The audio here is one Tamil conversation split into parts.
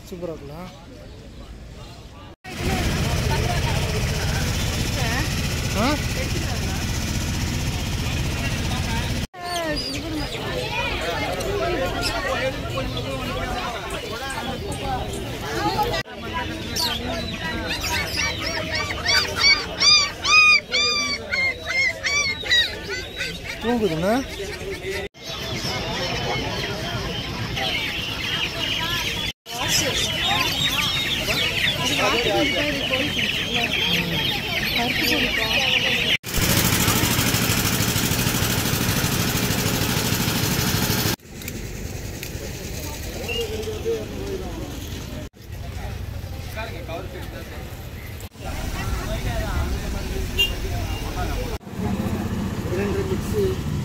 சூப்பராக இருக்கலாம் ஆ தூங்குதுண்ணா இரண்டு மிக்ஸு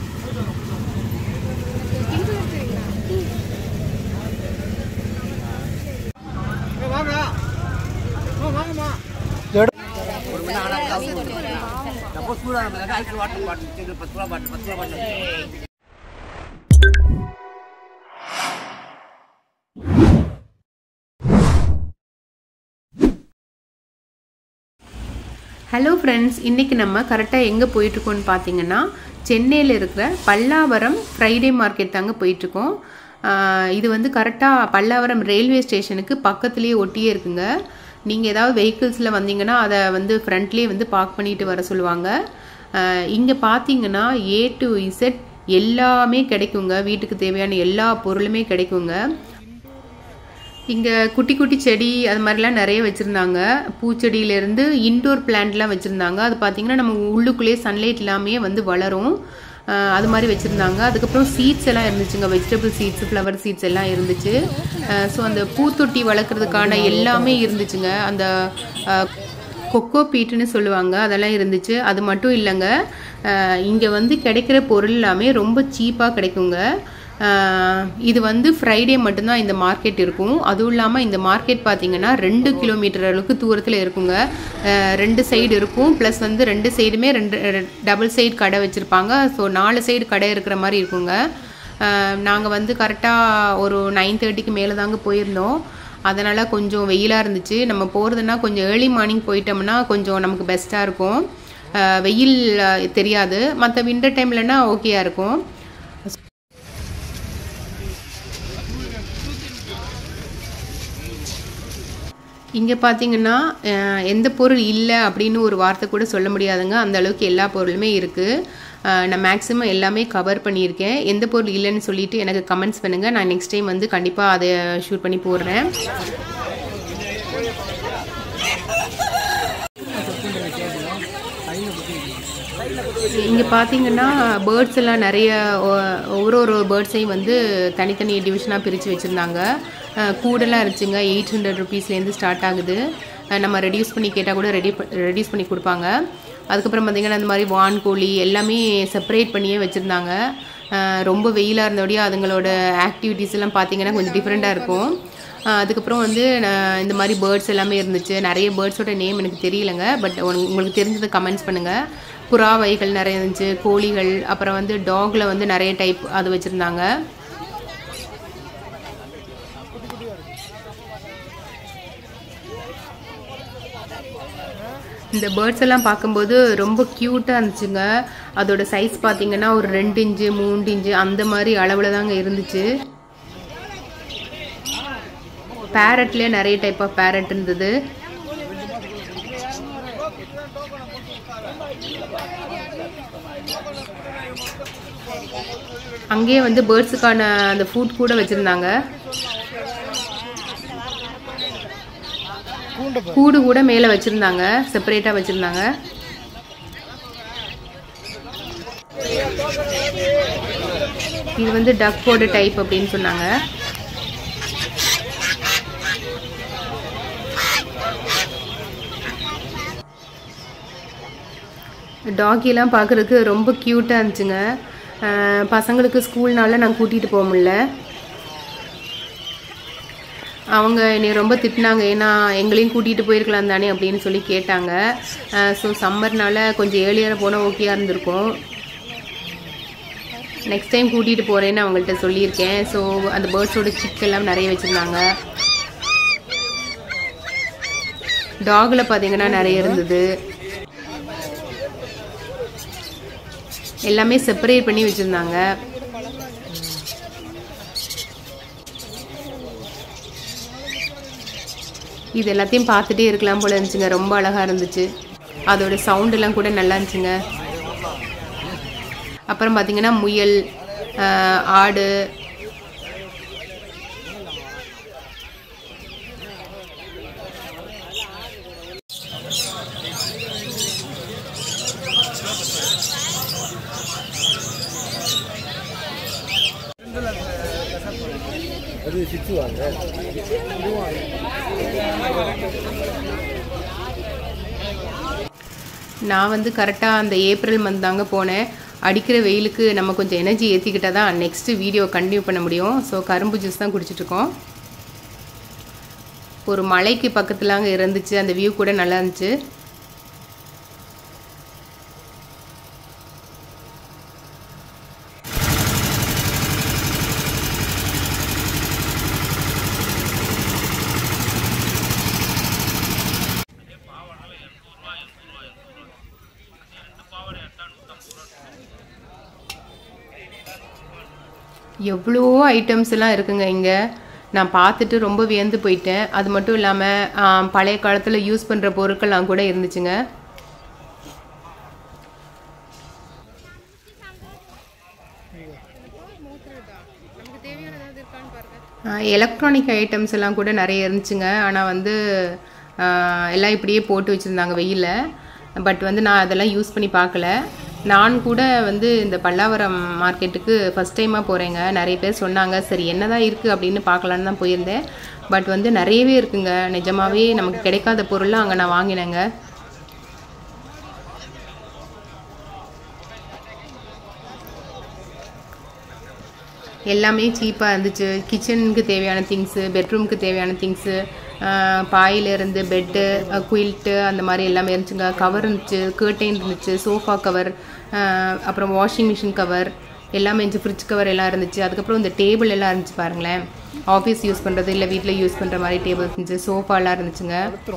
எடு ஒரு மணி நேரம் ஆனால் சப்போஸ் கூட நம்ம ஐஸ் வாட்டர் பாட்டில் பத்து ரூபா பாட்டில் பத்து ரூபா பாட்டில் ஹலோ ஃப்ரெண்ட்ஸ் இன்றைக்கி நம்ம கரெக்டாக எங்கே போயிட்டுருக்கோம்னு பார்த்தீங்கன்னா சென்னையில் இருக்கிற பல்லாவரம் ஃப்ரைடே மார்க்கெட் தாங்க போயிட்டுருக்கோம் ஆஹ் இது வந்து கரெக்டாக பல்லாவரம் ரயில்வே ஸ்டேஷனுக்கு பக்கத்துலேயே ஒட்டியே இருக்குங்க நீங்கள் ஏதாவது வெஹிக்கிள்ஸில் வந்தீங்கன்னா அதை வந்து ஃப்ரண்ட்லேயே வந்து பார்க் பண்ணிட்டு வர சொல்லுவாங்க இங்கே பார்த்தீங்கன்னா ஏ டு இசட் எல்லாமே கிடைக்குங்க வீட்டுக்கு தேவையான எல்லா பொருளுமே கிடைக்குங்க இங்கே குட்டி குட்டி செடி அது மாதிரிலாம் நிறைய வச்சுருந்தாங்க பூச்செடியிலேருந்து இன்டோர் பிளான்ட்லாம் வச்சுருந்தாங்க அது பார்த்திங்கன்னா நம்ம உள்ளுக்குள்ளேயே சன்லைட் இல்லாமையே வந்து வளரும் அஹ் அது மாதிரி வச்சுருந்தாங்க அதுக்கப்புறம் சீட்ஸ் எல்லாம் இருந்துச்சுங்க வெஜிடபிள் சீட்ஸ் ஃப்ளவர் சீட்ஸ் எல்லாம் இருந்துச்சு ஸோ அந்த பூத்தொட்டி வளர்க்குறதுக்கான எல்லாமே இருந்துச்சுங்க அந்த அஹ், கொக்கோ பீட்டுன்னு சொல்லுவாங்க அதெல்லாம் இருந்துச்சு அது மட்டும் இல்லைங்க இங்கே வந்து கிடைக்கிற பொருள் எல்லாமே ரொம்ப சீப்பாக கிடைக்குங்க அஹ், இது வந்து ஃப்ரைடே மட்டும்தான் இந்த மார்க்கெட் இருக்கும் அதுவும் இல்லாமல் இந்த மார்க்கெட் பார்த்தீங்கன்னா ரெண்டு கிலோமீட்டர் அளவுக்கு தூரத்தில் இருக்குங்க அஹ், ரெண்டு சைடு இருக்கும் ப்ளஸ் வந்து ரெண்டு சைடுமே ரெண்டு டபுள் சைடு கடை வச்சுருப்பாங்க ஸோ நாலு சைடு கடை இருக்கிற மாதிரி இருக்குங்க நாங்கள் வந்து கரெக்டாக ஒரு நைன் தேர்ட்டிக்கு மேலே தாங்க போயிருந்தோம் அதனால் கொஞ்சம் வெயிலாக இருந்துச்சு நம்ம போகிறதுனா கொஞ்சம் ஏர்லி மார்னிங் போயிட்டோம்னா கொஞ்சம் நமக்கு பெஸ்ட்டாக இருக்கும் அஹ் வெயில் அஹ், தெரியாது மற்ற வின்டர் டைம்லனா ஓகேயா இருக்கும் இங்கே பார்த்தீங்கன்னா அஹ், எந்த பொருள் இல்லை அப்படின்னு ஒரு வார்த்தை கூட சொல்ல முடியாதுங்க அந்த அளவுக்கு எல்லா பொருளுமே இருக்குது நான் மேக்ஸிமம் எல்லாமே கவர் பண்ணியிருக்கேன் எந்த பொருள் இல்லைன்னு சொல்லிட்டு எனக்கு கமெண்ட்ஸ் பண்ணுங்கள் நான் நெக்ஸ்ட் டைம் வந்து கண்டிப்பாக அதை ஷூட் பண்ணி போடுறேன் இங்கே பார்த்தீங்கன்னா பேர்ட்ஸ் எல்லாம் நிறைய ஒ- ஒவ்வொரு ஒரு பேர்ட்ஸையும் வந்து தனித்தனி டிவிஷனாக பிரித்து வச்சுருந்தாங்க கூடெல்லாம் இருந்துச்சுங்க எயிட் ஹண்ட்ரட் ருபீஸ்லேருந்து ஸ்டார்ட் ஆகுது அஹ் நம்ம ரெடியூஸ் பண்ணி கேட்டால் கூட ரெடி ரெடியூஸ் பண்ணி கொடுப்பாங்க அதுக்கப்புறம் பார்த்தீங்கன்னா இந்த மாதிரி வான் கோழி எல்லாமே செப்பரேட் பண்ணியே வச்சுருந்தாங்க ரொம்ப வெயிலாக இருந்தபடியே அதுங்களோட ஆக்டிவிட்டீஸ் எல்லாம் பார்த்தீங்கன்னா கொஞ்சம் டிஃப்ரெண்ட்டாக இருக்கும் அஹ் அதுக்கப்புறம் வந்து நான் இந்த மாதிரி பேர்ட்ஸ் எல்லாமே இருந்துச்சு நிறைய பேர்ட்ஸோட நேம் எனக்கு தெரியலங்க பட் உங்களுக்கு தெரிஞ்சதை கமெண்ட்ஸ் பண்ணுங்கள் புறா வகைகள் நிறைய இருந்துச்சு கோழிகள் அப்புறம் வந்து டாக்ல வந்து நிறைய டைப் அது வச்சுருந்தாங்க இந்த பேர்ட்ஸ் எல்லாம் பார்க்கும்போது ரொம்ப க்யூட்டாக இருந்துச்சுங்க அதோட சைஸ் பார்த்தீங்கன்னா ஒரு ரெண்டு இன்ச்சு மூணு இன்ச்சு அந்த மாதிரி அளவில் தாங்க இருந்துச்சு பேரட்லேயே நிறைய டைப் ஆஃப் பேரட் இருந்தது அங்கேயே வந்து பேர்ட்ஸுக்கான அந்த ஃபுட் கூட வச்சுருந்தாங்க கூண்டை பாரு. கூடு கூட மேலே வச்சுருந்தாங்க செப்பரேட்டாக வச்சுருந்தாங்க இது வந்து டக் போர்டு டைப் அப்படின்னு சொன்னாங்க டாகிலாம் பார்க்குறதுக்கு ரொம்ப க்யூட்டாக இருந்துச்சுங்க அஹ் பசங்களுக்கு ஸ்கூல்னால நான் கூட்டிகிட்டு போக முடியல அவங்க என்னை ரொம்ப திட்டினாங்க ஏன்னா எங்களையும் கூட்டிகிட்டு போயிருக்கலாம் தானே அப்படின்னு சொல்லி கேட்டாங்க ஸோ சம்மர்னால கொஞ்சம் ஏர்லியராக போனால் ஓகேயாக இருந்திருக்கும் நெக்ஸ்ட் டைம் கூட்டிகிட்டு போகிறேன்னு அவங்கள்ட்ட சொல்லியிருக்கேன் ஸோ அந்த பேர்ட்ஸோட சிக் எல்லாம் நிறைய வச்சுருந்தாங்க டாகில் பார்த்தீங்கன்னா நிறைய இருந்தது எல்லாமே செப்பரேட் பண்ணி வச்சுருந்தாங்க இது எல்லாத்தையும் பார்த்துட்டே இருக்கலாம் போல இருந்துச்சுங்க ரொம்ப அழகாக இருந்துச்சு அதோட சவுண்ட் எல்லாம் கூட நல்லா இருந்துச்சுங்க அப்புறம் பார்த்தீங்கன்னா முயல் ஆஹ், ஆடு அது சிக்ஸ் வாங்க நான் வந்து கரெக்டாக அந்த ஏப்ரல் மந்த் தாங்க போனேன் அடிக்கிற வெயிலுக்கு நம்ம கொஞ்சம் எனர்ஜி ஏற்றிக்கிட்டால் தான் நெக்ஸ்ட்டு வீடியோ கண்டினியூ பண்ண முடியும் ஸோ கரும்பு ஜூஸ் தான் குடிச்சிட்ருக்கோம் ஒரு மலைக்கு பக்கத்தில் அங்கே இருந்துச்சு அந்த வியூ கூட நல்லா இருந்துச்சு எவ்வளோ ஐட்டம்ஸ் எல்லாம் இருக்குங்க இங்கே நான் பார்த்துட்டு ரொம்ப வியந்து போயிட்டேன் அது மட்டும் இல்லாமல் பழைய காலத்தில் யூஸ் பண்ணுற பொருட்கள்லாம் கூட இருந்துச்சுங்க எலக்ட்ரானிக் ஐட்டம்ஸ் எல்லாம் கூட நிறைய இருந்துச்சுங்க ஆனால் வந்து ஆஹ், எல்லாம் இப்படியே போட்டு வச்சுருந்தாங்க வெயிலில் பட் வந்து நான் அதெல்லாம் யூஸ் பண்ணி பார்க்கல நான் கூட வந்து இந்த பல்லாவரம் மார்க்கெட்டுக்கு ஃபஸ்ட் டைமாக போகிறேங்க நிறைய பேர் சொன்னாங்க சரி என்னதான் இருக்குது அப்படின்னு பார்க்கலான்னு தான் போயிருந்தேன் பட் வந்து நிறையவே இருக்குங்க நிஜமாவே நமக்கு கிடைக்காத பொருள்லாம் அங்கே நான் வாங்கினேங்க எல்லாமே சீப்பாக இருந்துச்சு கிச்சனுக்கு தேவையான திங்ஸு பெட்ரூமுக்கு தேவையான திங்ஸு பாயிலிருந்து பெட்டு குயில்ட்டு அந்த மாதிரி எல்லாமே இருந்துச்சுங்க கவர் இருந்துச்சு கேர்டைன் இருந்துச்சு சோஃபா கவர் அப்புறம் வாஷிங் மிஷின் கவர் எல்லாமே இருந்துச்சு ஃப்ரிட்ஜ் கவர் எல்லாம் இருந்துச்சு அதுக்கப்புறம் இந்த டேபிள் எல்லாம் இருந்துச்சு பாருங்களேன் ஆஃபீஸ் யூஸ் பண்ணுறது இல்லை வீட்டில் யூஸ் பண்ணுற மாதிரி டேபிள் இருந்துச்சு சோஃபாலாம் இருந்துச்சுங்க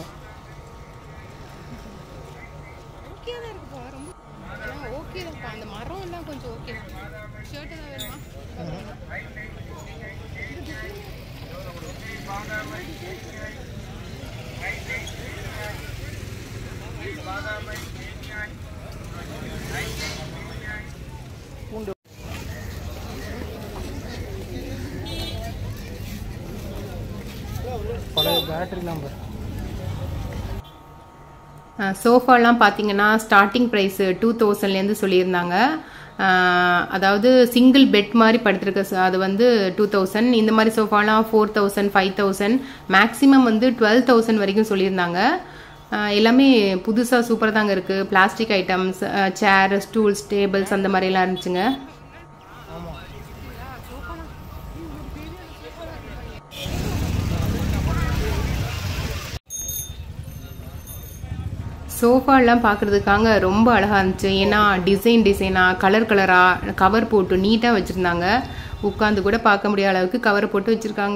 ஓகே தான் இருக்குப்பா ரொம்ப ஓகே தான்ப்பா அந்த மரம் எல்லாம் கொஞ்சம் ஓகே ஷர்ட் தான் வேணுமா பழைய பேட்டரி நம்பர் சோஃபாலாம் பார்த்தீங்கன்னா ஸ்டார்டிங் ப்ரைஸு டூ தௌசண்ட்லேருந்து சொல்லியிருந்தாங்க அஹ், அதாவது சிங்கிள் பெட் மாதிரி படுத்திருக்க ச- அது வந்து டூ தௌசண்ட் இந்த மாதிரி சோஃபாலாம் four thousand five thousand maximum வந்து டுவெல் தௌசண்ட் வரைக்கும் சொல்லியிருந்தாங்க அஹ், எல்லாமே புதுசாக சூப்பராக தாங்க இருக்குது plastic items chair stools tables அந்த மாதிரிலாம் இருந்துச்சுங்க சோஃபாலாம் பார்க்குறதுக்காக ரொம்ப அழகாக இருந்துச்சு ஏன்னா டிசைன் டிசைனாக கலர் கலராக கவர் போட்டு நீட்டாக வச்சுருந்தாங்க உட்காந்து கூட பார்க்க முடியாத அளவுக்கு கவர் போட்டு வச்சுருக்காங்க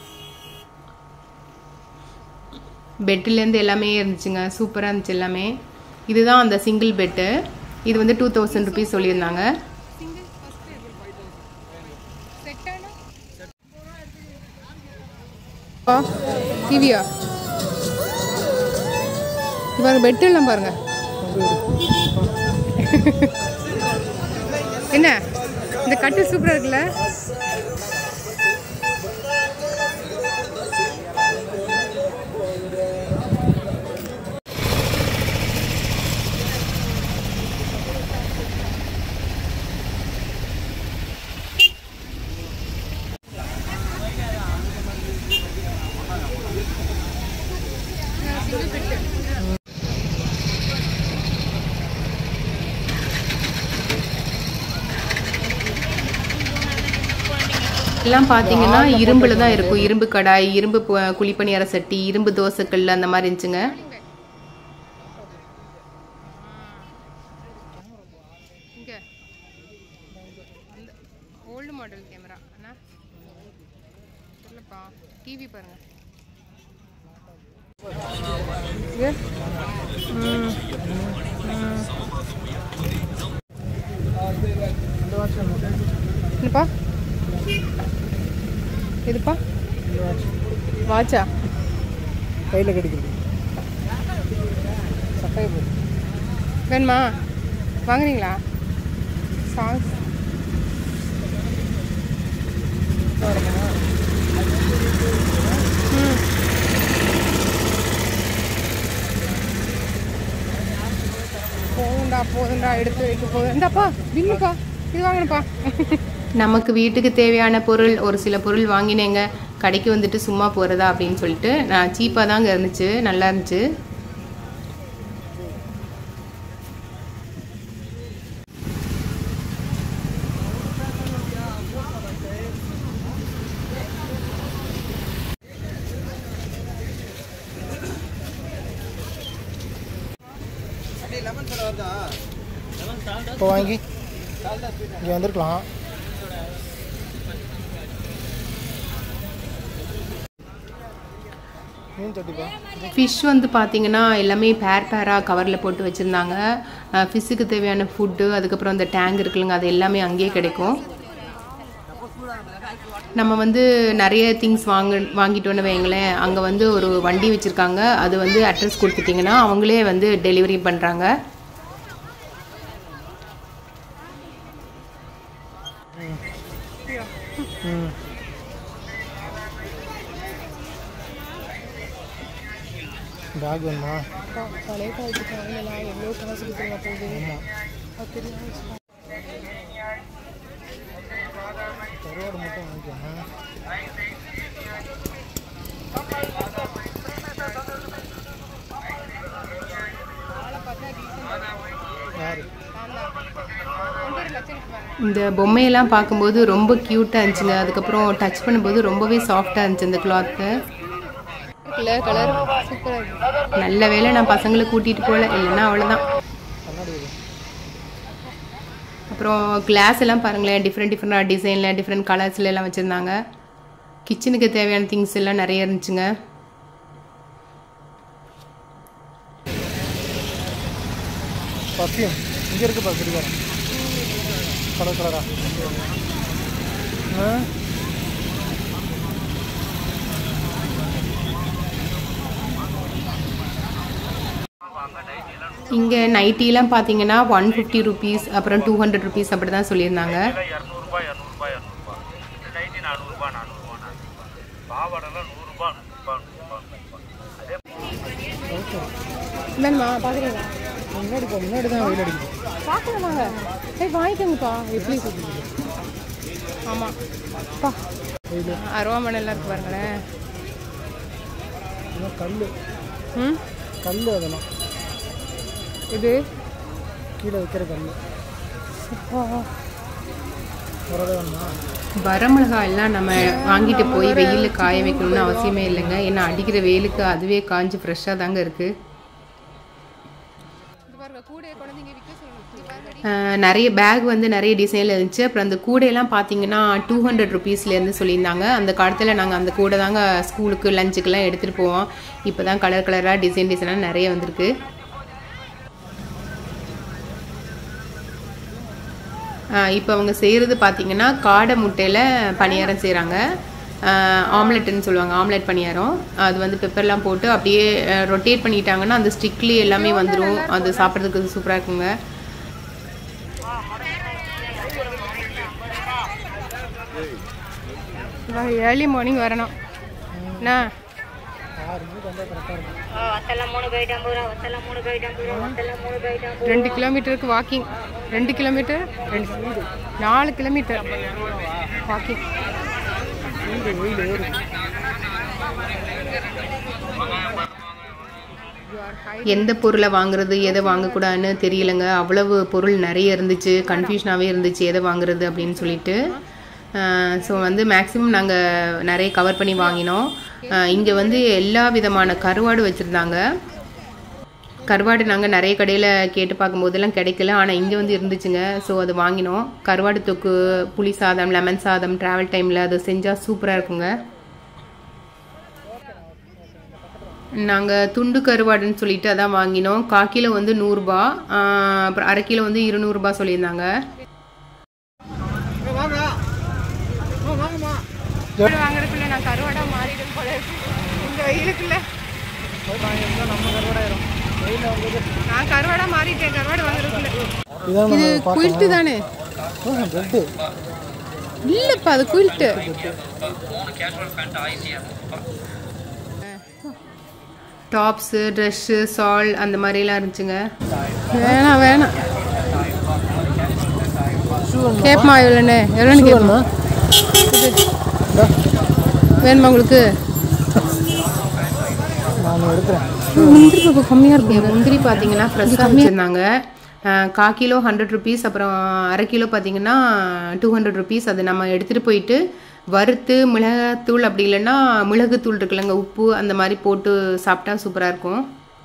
பெட்டுலேருந்து எல்லாமே இருந்துச்சுங்க சூப்பராக இருந்துச்சு எல்லாமே இதுதான் அந்த சிங்கிள் பெட்டு இது வந்து டூ தௌசண்ட் ருபீஸ் சொல்லியிருந்தாங்க சிங்கிள் ஃபர்ஸ்ட் செட் ஆனா டிவியா பாருங்க பெட் எல்லாம் பாருங்க என்ன இந்த கட்டு சூப்பரா இருக்குல்ல எல்லாம் பார்த்தீங்கன்னா இரும்பில் தான் இருக்கும் இரும்பு கடாய் இரும்பு பு- குழிப்பணியார சட்டி இரும்பு தோசைக்கல் அந்த மாதிரி இருந்துச்சுங்க இங்க அந்த ஓல்டு மாடல் கேமரா அண்ணா தெரியலப்பா டிவி பாருங்க இது ம் ம். என்னப்பா இதுப்பா வாட்சா கையில் கிடைக்குது சட்டையை போடு வேணுமா வாங்குறீங்களா சாங்ஸ் ம் போதும்டா போதும்டா எடுத்து வைக்க போதும் இந்தாப்பா பில்லுப்பா இது வாங்கணுப்பா நமக்கு வீட்டுக்கு தேவையான பொருள் ஒரு சில பொருள் வாங்கினேங்க கடைக்கு வந்துட்டு சும்மா போகிறதா அப்படின்னு சொல்லிட்டு நான் சீப்பாக தாங்க இருந்துச்சு நல்லா இருந்துச்சு இப்போ வாங்கி இங்கே வந்திருக்கலாம் மீன் தொட்டிப்பா ஃபிஷ் வந்து பார்த்தீங்கன்னா எல்லாமே பேர் பேராக கவரில் போட்டு வச்சுருந்தாங்க ஃபிஷ்ஷுக்கு தேவையான ஃபுட்டு அதுக்கப்புறம் அந்த டேங்க் இருக்குல்லங்க அது எல்லாமே அங்கேயே கிடைக்கும் நம்ம வந்து நிறைய திங்ஸ் வாங்க வாங்கிட்டோன்னு வைங்களேன் அங்கே வந்து ஒரு வண்டி வச்சுருக்காங்க அது வந்து அட்ரஸ் கொடுத்துட்டிங்கன்னா அவங்களே வந்து டெலிவரி பண்ணுறாங்க ம் பேக் வேணுமா பழைய காலத்துக்கு வாங்கலாம் எவ்வளோ காசு கொடுத்துருங்க போகுது அது தெரியாம கருவாடு மட்டும் வாங்கிக்கோங்க யாரு ஒன்றரை லட்சம் பாருங்க இந்த பொம்மையெல்லாம் பார்க்கும்போது ரொம்ப க்யூட்டாக இருந்துச்சுங்க அதுக்கப்புறம் டச் பண்ணும்போது ரொம்பவே சாஃப்டாக இருந்துச்சு இந்த கிளாத்து இருக்குல்ல கலர் சூப்பராக இருக்கு நல்ல வேளை நான் பசங்களை கூட்டிகிட்டு போகல இல்லைன்னா அவ்வளோதான் கண்ணாடி எது அப்புறம் கிளாஸ் எல்லாம் பாருங்களேன் டிஃப்ரெண்ட் டிஃப்ரெண்ட் டிசைனில் டிஃப்ரெண்ட் கலர்ஸ்ல எல்லாம் வச்சுருந்தாங்க கிச்சனுக்கு தேவையான திங்ஸ் எல்லாம் நிறைய இருந்துச்சுங்க பர்ஃப்யூம் இங்கே இருக்குப்பா குடிகாரம் கலர் கலரா ஆ இங்கே நைட்டிலாம் பார்த்தீங்கன்னா ஒன் ஃபிஃப்டி ருபீஸ் அப்புறம் டூ ஹண்ட்ரட் ருபீஸ் அப்படி தான் சொல்லியிருந்தாங்க இரநூறுபா இரநூறுபா இரநூறுபா நைட்டி நானூறுபா நானூறுபா நானூறுபா பாவாடெல்லாம் நூறுரூபா நூறுரூபா நூறுரூபா அதே என்னம்மா பார்க்குறீங்களா முன்னாடி போ முன்னாடி தான் வெயில் அடிக்குது பார்க்கலாம் வாங்க ஏய் வாங்கிக்கோங்கப்பா எப்படி ஆமாம் பா அருவாமனைலாம் இருக்கு பாருங்களேன் ஆனால் கல் ம் கல் அதெல்லாம் இது கீழே வைக்கிற கல் வரதே வேணுமா வரமிளகாய் எல்லாம் நம்ம வாங்கிட்டு போய் வெயிலில் காய வைக்கணும்னு அவசியமே இல்லைங்க ஏன்னா அடிக்கிற வெயிலுக்கு அதுவே காஞ்சு ஃப்ரெஷ்ஷாக தாங்க இருக்குது இது பாருங்க கூடையை கொண்டு இங்கே விற்க சொல்லணும் இது பாருங்க அஹ் நிறைய பேக் வந்து நிறைய டிசைனில் இருந்துச்சு அப்புறம் அந்த கூடையெல்லாம் பார்த்தீங்கன்னா டூ ஹண்ட்ரட் ருபீஸ்லேருந்து சொல்லியிருந்தாங்க அந்த காலத்தில் நாங்கள் அந்த கூடை தாங்க ஸ்கூலுக்கு லஞ்சுக்கெல்லாம் எடுத்துகிட்டு போவோம் இப்போ தான் கலர் கலராக டிசைன் டிசைனாக நிறைய வந்திருக்கு இப்போ அவங்க செய்கிறது பார்த்தீங்கன்னா காடை முட்டையில் பணியாரம் செய்கிறாங்க ஆம்லெட்டுன்னு சொல்லுவாங்க ஆம்லெட் பணியாரம் அது வந்து பெப்பர்லாம் போட்டு அப்படியே ரொட்டேட் பண்ணிட்டாங்கன்னா அந்த ஸ்டிக்லேயே எல்லாமே வந்துடும் அது சாப்பிட்றதுக்கு சூப்பராக இருக்குங்க ஏர்லி மார்னிங் வரணும் என்ன ஆறு மணிக்கு வந்தால் கரெக்டாக இருக்கும் ரெண்டு கிலோமீட்டருக்கு வாக்கிங் ரெண்டு கிலோமீட்டர் ரெண்டு நாலு கிலோமீட்டர் வாக்கிங் எந்த பொருளை வாங்குறது எதை வாங்கக்கூடாதுன்னு தெரியலங்க அவ்வளவு பொருள் நிறைய இருந்துச்சு கன்ஃபியூஷனாகவே இருந்துச்சு எதை வாங்குறது அப்படின்னு சொல்லிட்டு ஸோ வந்து மேக்ஸிமம் நாங்கள் நிறைய கவர் பண்ணி வாங்கினோம் இங்கே வந்து எல்லா விதமான கருவாடு வச்சுருந்தாங்க கருவாடு நாங்கள் நிறைய கடையில் கேட்டு பார்க்கும்போதெல்லாம் கிடைக்கல ஆனால் இங்கே வந்து இருந்துச்சுங்க ஸோ அது வாங்கினோம் கருவாடு தொக்கு புளி சாதம் லெமன் சாதம் ட்ராவல் டைமில் அது செஞ்சால் சூப்பராக இருக்குங்க நாங்கள் துண்டு கருவாடுன்னு சொல்லிட்டு அதான் வாங்கினோம் கால் கிலோ வந்து நூறுரூபா அப்புறம் அரை கிலோ வந்து இருநூறுபா சொல்லியிருந்தாங்க கருவாடு வாங்குறதுக்குள்ள நான் கருவாடா மாறிடும் போல இருக்கு இந்த வெயிலுக்குள்ள நான் கருவாடா மாறிட்டேன் கருவாடு வாங்குறதுக்குள்ள இதான் இது நம்ம குயில்ட்டு தானே ரெட்டு இல்லப்பா அது குயில்ட்டு டாப்ஸு ட்ரெஸ்ஸு சால் அந்த மாதிரிலாம் இருந்துச்சுங்க வேணாம் வேணாம் கேட்பமா எவ்வளோண்ணே எவ்வளோன்னு கேட்பமா வேணுமா உங்களுக்கு நான் எடுக்கிறேன் முந்திரி பருப்பு கம்மியாக இருக்கும் இங்க முந்திரி பார்த்தீங்கன்னா ஃப்ரெஷ்ஷாக வச்சுருந்தாங்க கா கிலோ ஹண்ட்ரட் ருபீஸ் அப்புறம் அரை கிலோ பார்த்தீங்கன்னா டூ ஹண்ட்ரட் ருபீஸ் அது நம்ம எடுத்துகிட்டு போயிட்டு வறுத்து மிளகாத்தூள் அப்படி இல்லைன்னா மிளகுத்தூள் இருக்குல்லங்க உப்பு அந்த மாதிரி போட்டு சாப்பிட்டா சூப்பராக இருக்கும்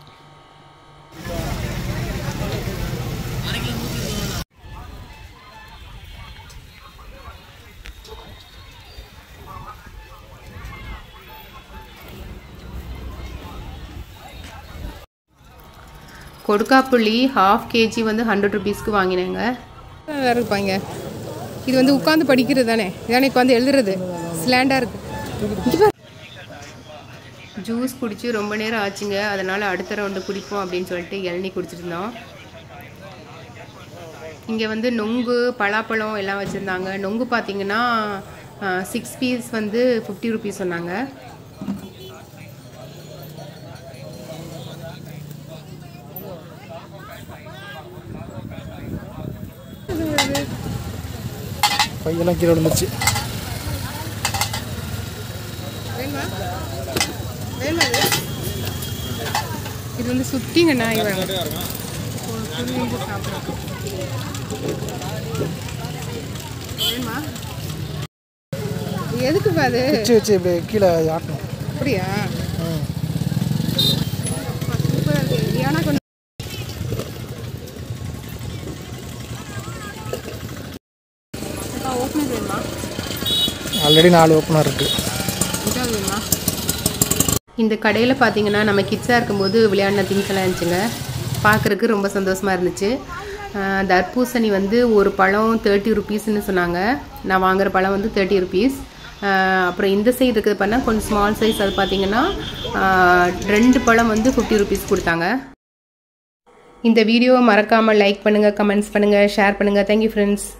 கொடுக்காப்புளி ஹாஃப் கேஜி வந்து ஹண்ட்ரட் ருபீஸ்க்கு வாங்கினேங்க நல்லா இருப்பாங்க இது வந்து உட்காந்து படிக்கிறது தானே இதானே உட்காந்து எழுதுறது ஸ்லாண்டாக இருக்கு இங்க பாரு. ஜூஸ் குடிச்சு ரொம்ப நேரம் ஆச்சுங்க அதனால அடுத்த ரவுண்டு குடிப்போம் அப்படின்னு சொல்லிட்டு இளநீ குடிச்சிட்டு இருந்தோம் இங்கே வந்து நொங்கு பலாப்பழம் எல்லாம் வச்சுருந்தாங்க நொங்கு பார்த்தீங்கன்னா சிக்ஸ் பீஸ் வந்து ஃபிஃப்டி ருபீஸ் சொன்னாங்க பையெல்லாம் கீழே விழுந்துச்சு வேணுமா வேணுமா இது? இது வந்து சுத்திங்க நாய் வேணும் வேணுமா இது எதுக்குப்பா அது வச்சு வச்சு இப்படி கீழே ஆட்டணும் அப்படியா ம் சூப்பராக இருக்கு ஏன்னா கொஞ்சம் ஓப்பனர் வேணுமா ஆல்ரெடி நாலு ஓப்பனர் இருக்குது இதாவது வேணுமா இந்த கடையில் பார்த்தீங்கன்னா நம்ம கிட்ஸாக இருக்கும்போது விளையாடின திங்ஸ் எல்லாம் இருந்துச்சுங்க பார்க்குறதுக்கு ரொம்ப சந்தோஷமாக இருந்துச்சு ஆஹ் தர்பூசணி வந்து ஒரு பழம் தேர்ட்டி ருபீஸ்னு சொன்னாங்க நான் வாங்குற பழம் வந்து தேர்ட்டி ருபீஸ் அப்புறம் இந்த சைடு இருக்கிறது பண்ணால் கொஞ்சம் ஸ்மால் சைஸ் அது பார்த்தீங்கன்னா ஆஹ் ரெண்டு பழம் வந்து ஃபிஃப்டி ருபீஸ் கொடுத்தாங்க இந்த வீடியோவை மறக்காமல் லைக் பண்ணுங்கள் கமெண்ட்ஸ் பண்ணுங்கள் ஷேர் பண்ணுங்கள் தேங்க்யூ ஃப்ரெண்ட்ஸ்